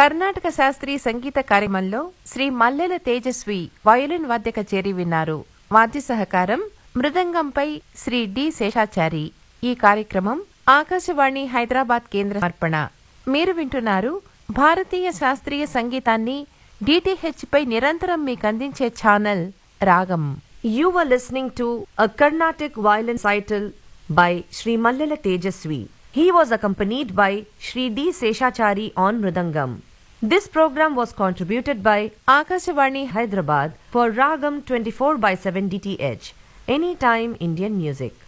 కర్ణాటక శాస్త్రీయ సంగీత కార్యక్రమంలో శ్రీ మల్లెల తేజస్వి వయోలిన్ వాద్య కచేరీ విన్నారు వాద్య సహకారం మృదంగంపై శ్రీ డి శేషాచారి ఈ కార్యక్రమం ఆకాశవాణి హైదరాబాద్ కేంద్ర సమర్పణ మీరు వింటున్నారు భారతీయ శాస్త్రీయ సంగీతాన్ని డిటిహెచ్ పై నిరంతరం మీకు అందించే ఛానల్ రాగం You were listening to a Carnatic violin recital by Sri Mallala Tejasvi. He was accompanied by Sri D. Seshachari on Mridangam. This program was contributed by Akashvani Hyderabad for Ragam 24 by 7 DTH. Anytime Indian music.